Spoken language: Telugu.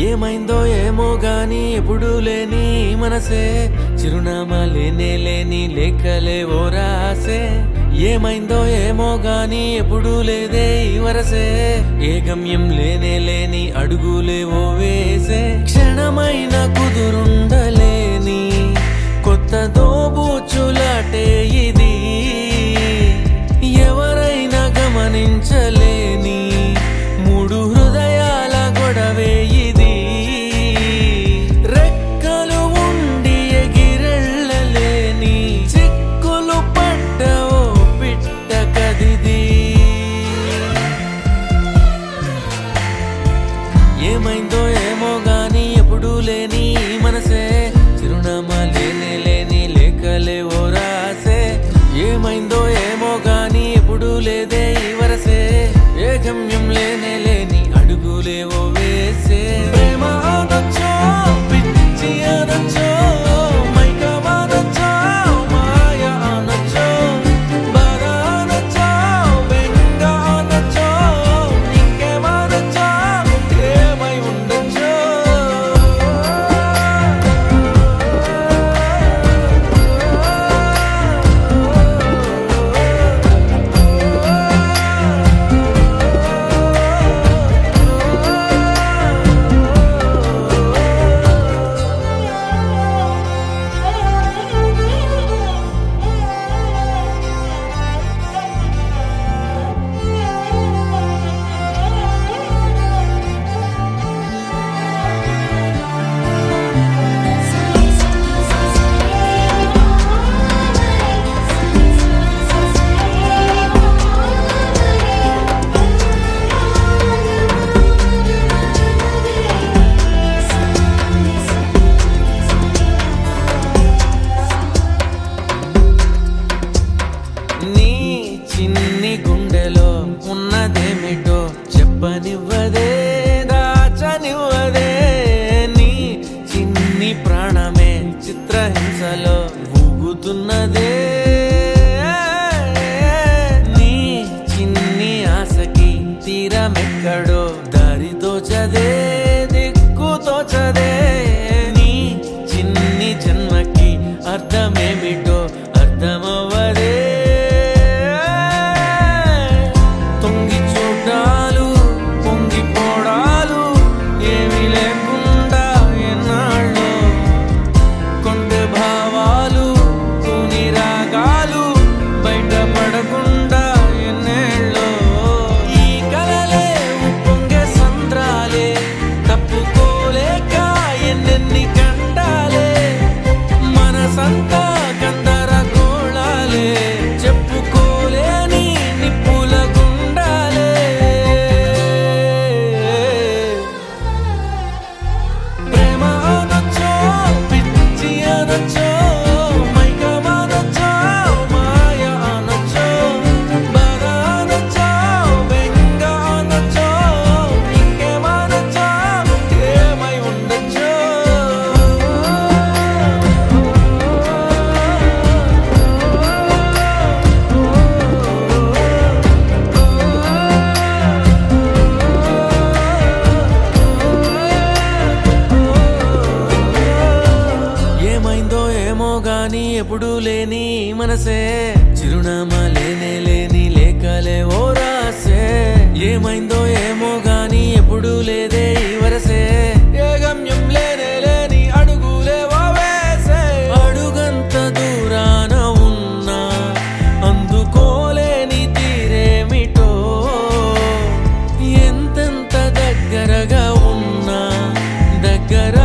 ఏమైందో ఏమో గాని ఎప్పుడు లేని మనసే చిరునామా లేనే లేని లేఖలే ఓ రాసే ఏమైందో ఏమో గాని ఎప్పుడు లేదే ఈ వరసే ఏ గమ్యం లేనే లేని అడుగులే ఓ వేసే క్షణమైన కుదురుండలేని కొత్త దోబూచులాటే ఇది ఎవరైనా గమనించలేని మూడు హృదయాల గొడవే ఇది రెక్కలు ఉండి ఎగిరెళ్ళలేని చిక్కులు పడ్డ ఓ పిట్ట కదిది ఏమైందో ఏమో గాని ఎప్పుడు లేని ఈ మనసే చిరునామా లేనే లేని లేఖలే ఓ రాసే ఏమైందో ఏమో గాని ఎప్పుడు లేదే ఈ వరసే ఏ గమ్యం లేనే లేని అడుగులే ఓ వేసే ప్రేమ అనొచ్చో, పిచ్చి అనొచ్చో, మైకం అనొచ్చో, మాయ అనొచ్చో, బాధ అనొచ్చో, బెంగ అనొచ్చో, ఇంకేమనొచ్చో, ఏమై ఉండొచ్చో నీ చిన్ని గుండెలో ఉన్నదేమిటో చెప్పనివ్వదే దాచనివ్వదే నీ చిన్ని ప్రాణమే చిత్రహింసలో ఊగుతున్నదే నీ చిన్ని ఆశకి తీరమెక్కడో దారి తోచదే దిక్కు తోచదే నీ చిన్ని జన్మకి అర్థమేమిటో అర్థమవ్వదే తొంగి చూడాలు పొంగి పోడాలు ఏమీ లేకుండా ఎన్నాళ్ళు కొండె భావాలు తూని రాగాలు బయట పడకుండా ఎన్నేళ్ళు ఈ కలలే ఉప్పొంగే సంద్రాలే తప్పుకోలేక ఎన్నెన్ని కండాలే మనసంతా గందరగోళాలే చెప్పుకోలేని నిప్పుల గుండాలే ప్రేమ అనొచ్చో పిచ్చి అనొచ్చో మైకం అనొచ్చో మాయ అనొచ్చో బాధ అనొచ్చో బెంగ అనొచ్చో ఇంకేమనొచ్చో ఏమై ఉండొచ్చో ఏమైందో ఏమో గాని ఎప్పుడు లేని ఈ మనసే చిరునామా లేనే లేని లేఖలే ఓ రాసే ఏమైందో ఏమో గాని ఎప్పుడు లేదే ఈ వరసే ఏ గమ్యం లేనే లేని అడుగులే ఓ వేసే అడుగంత దూరాన ఉన్నా అందుకోలేని తీరేమిటో ఎంతెంత దగ్గరగా ఉన్నా దగ్గర